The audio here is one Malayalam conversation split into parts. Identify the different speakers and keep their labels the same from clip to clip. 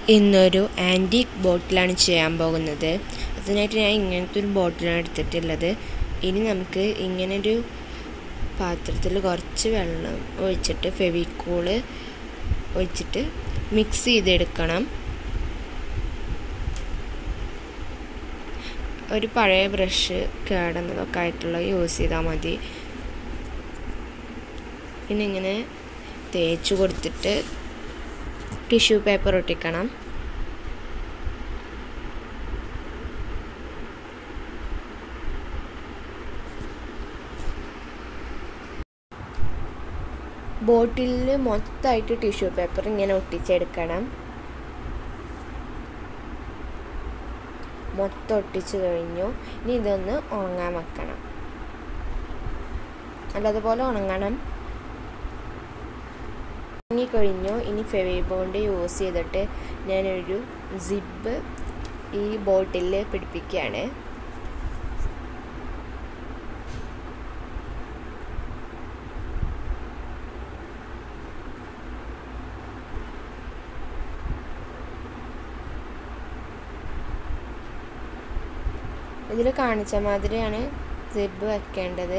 Speaker 1: ഇന്നൊരു ആൻറ്റീക്ക് ബോട്ടിലാണ് ചെയ്യാൻ പോകുന്നത് അതിനായിട്ട് ഞാൻ ഇങ്ങനത്തെ ഒരു ബോട്ടിലാണ് എടുത്തിട്ടുള്ളത് ഇനി നമുക്ക് ഇങ്ങനൊരു പാത്രത്തിൽ കുറച്ച് വെള്ളം ഒഴിച്ചിട്ട് ഫെവിക്കോള് ഒഴിച്ചിട്ട് മിക്സ് ചെയ്തെടുക്കണം ഒരു പഴയ ബ്രഷ് കേടുന്നതൊക്കെ ആയിട്ടുള്ള യൂസ് ചെയ്താൽ മതി പിന്നെ ഇങ്ങനെ തേച്ച് കൊടുത്തിട്ട് ടിഷ്യൂ പേപ്പർ ഒട്ടിക്കണം ബോട്ടിലിൽ മൊത്തമായിട്ട് ടിഷ്യൂ പേപ്പർ ഇങ്ങനെ ഒട്ടിച്ചെടുക്കണം മൊത്തം ഒട്ടിച്ച് കഴിഞ്ഞു ഇനി ഇതൊന്ന് ഉണങ്ങാൻ വെക്കണം നല്ലതുപോലെ ഉണങ്ങണം ഉണങ്ങിക്കഴിഞ്ഞു ഇനി ഫെവി ബോണ്ട് യൂസ് ചെയ്തിട്ട് ഞാനൊരു സിബ് ഈ ബോട്ടിലിൽ പിടിപ്പിക്കുകയാണ് ഇതിൽ കാണിച്ച മാതിരിയാണ് സിബ് വെക്കേണ്ടത്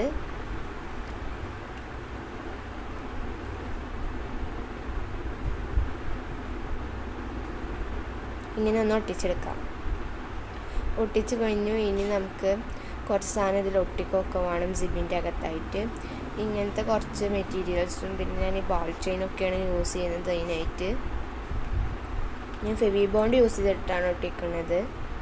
Speaker 1: ഇങ്ങനെ ഒന്ന് ഒട്ടിച്ചെടുക്കാം ഒട്ടിച്ച് കഴിഞ്ഞു ഇനി നമുക്ക് കുറച്ച് സാധനം ഇതിൽ ഒട്ടിക്കൊക്കെ വേണം സിബിൻ്റെ അകത്തായിട്ട് ഇങ്ങനത്തെ കുറച്ച് മെറ്റീരിയൽസും പിന്നെ ഞാൻ ഈ ബാൾ ചെയിനൊക്കെയാണ് യൂസ് ചെയ്യുന്നത് അതിനായിട്ട് ഞാൻ ഫെവി ബോണ്ട് യൂസ് ചെയ്തിട്ടാണ് ഒട്ടിക്കുന്നത്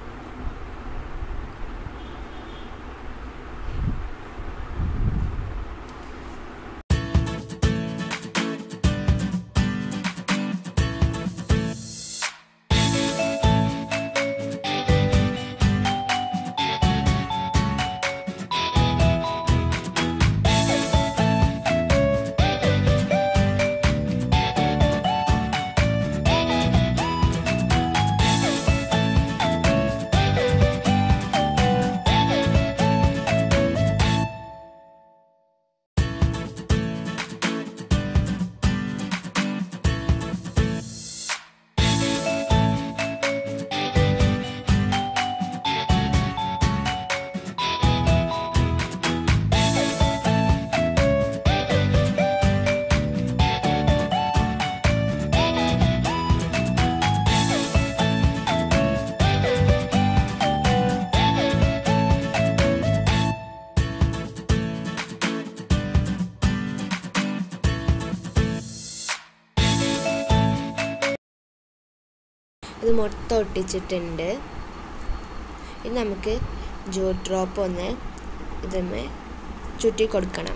Speaker 1: ഇത് മൊത്തം ഒട്ടിച്ചിട്ടുണ്ട് ഇനി നമുക്ക് ജോ ഡ്രോപ്പ് ഒന്ന് ഇതുമ്മേ ചുറ്റി കൊടുക്കണം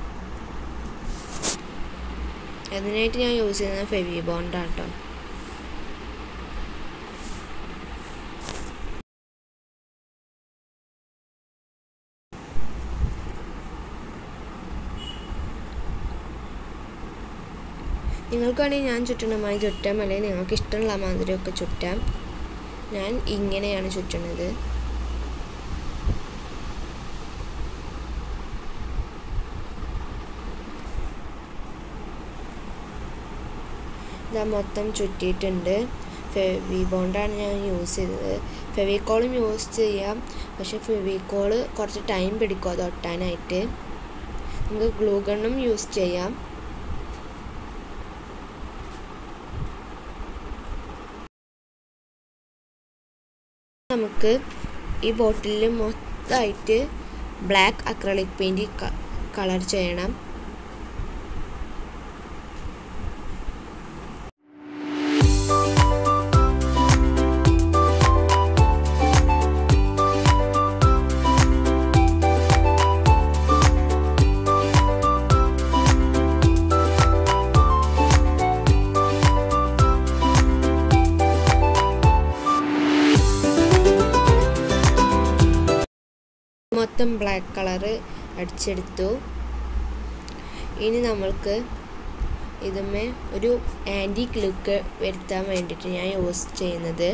Speaker 1: അതിനായിട്ട് ഞാൻ യൂസ് ചെയ്യുന്നത് ഫെവി ബോണ്ടാണ് കേട്ടോ നിങ്ങൾക്ക് വേണമെങ്കിൽ ഞാൻ ചുറ്റണമായി ചുറ്റാം അല്ലെങ്കിൽ നിങ്ങൾക്ക് ഇഷ്ടമുള്ള മാതിരിയൊക്കെ ചുറ്റാം ഞാൻ ഇങ്ങനെയാണ് ചുറ്റുന്നത് ഇതാ മൊത്തം ചുറ്റിയിട്ടുണ്ട് ഫെവി ബോണ്ടാണ് ഞാൻ യൂസ് ചെയ്തത് ഫെവിക്കോളും യൂസ് ചെയ്യാം പക്ഷെ ഫെവിക്കോള് കുറച്ച് ടൈം പിടിക്കും അത് ഒട്ടാനായിട്ട് നമുക്ക് ഗ്ലൂ ഗണ്ണും യൂസ് ചെയ്യാം നമുക്ക് ഈ ബോട്ടിലിൽ മൊത്തമായിട്ട് ബ്ലാക്ക് അക്രലിക് പെയിൻറ് കളർ ചെയ്യണം മൊത്തം ബ്ലാക്ക് കളറ് അടിച്ചെടുത്തു ഇനി നമ്മൾക്ക് ഇതുമേ ഒരു ആൻറ്റിക് ലുക്ക് വരുത്താൻ വേണ്ടിയിട്ട് ഞാൻ യൂസ് ചെയ്യുന്നത്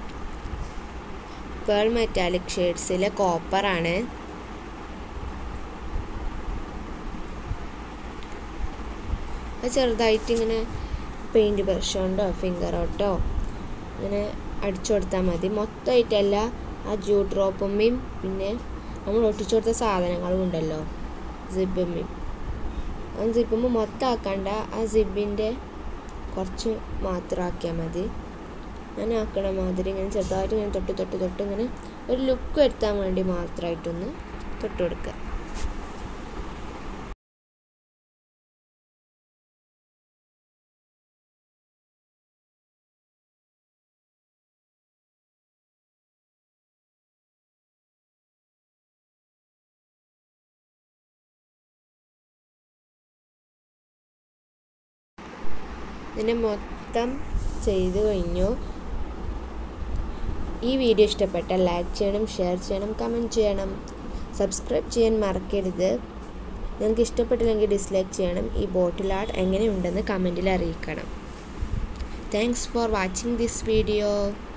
Speaker 1: പേൾ മെറ്റാലിക് ഷെയ്ഡ്സിലെ കോപ്പറാണ് അത് ചെറുതായിട്ട് ഇങ്ങനെ പെയിൻറ് ബ്രഷ് കൊണ്ടോ ഫിംഗർ കൊണ്ടോ ഇങ്ങനെ അടിച്ചു കൊടുത്താൽ മതി മൊത്തമായിട്ടല്ല ആ ജൂ ഡ്രോപ്പുമ്മയും പിന്നെ നമ്മൾ ഒട്ടിച്ചു കൊടുത്ത സാധനങ്ങളും ഉണ്ടല്ലോ സിബുമ്മയും ആ സിബുമ്മ മൊത്തം ആക്കണ്ട ആ സിബിൻ്റെ കുറച്ച് മാത്രം ആക്കിയാൽ മതി ഞാൻ ആക്കണ മാതിരി ഇങ്ങനെ ചെറുതായിട്ട് ഇങ്ങനെ തൊട്ട് തൊട്ട് തൊട്ട് ഇങ്ങനെ ഒരു ലുക്ക് വരുത്താൻ വേണ്ടി മാത്രമായിട്ടൊന്ന് തൊട്ട് കൊടുക്കുക ഇതിനെ മൊത്തം ചെയ്ത് കഴിഞ്ഞു ഈ വീഡിയോ ഇഷ്ടപ്പെട്ടാൽ ലൈക്ക് ചെയ്യണം ഷെയർ ചെയ്യണം കമൻറ്റ് ചെയ്യണം സബ്സ്ക്രൈബ് ചെയ്യാൻ മറക്കരുത് നിങ്ങൾക്ക് ഇഷ്ടപ്പെട്ടില്ലെങ്കിൽ ഡിസ്ലൈക്ക് ചെയ്യണം ഈ ബോട്ടിൽ ആർട്ട് എങ്ങനെയുണ്ടെന്ന് കമൻറ്റിൽ അറിയിക്കണം thanks for watching this video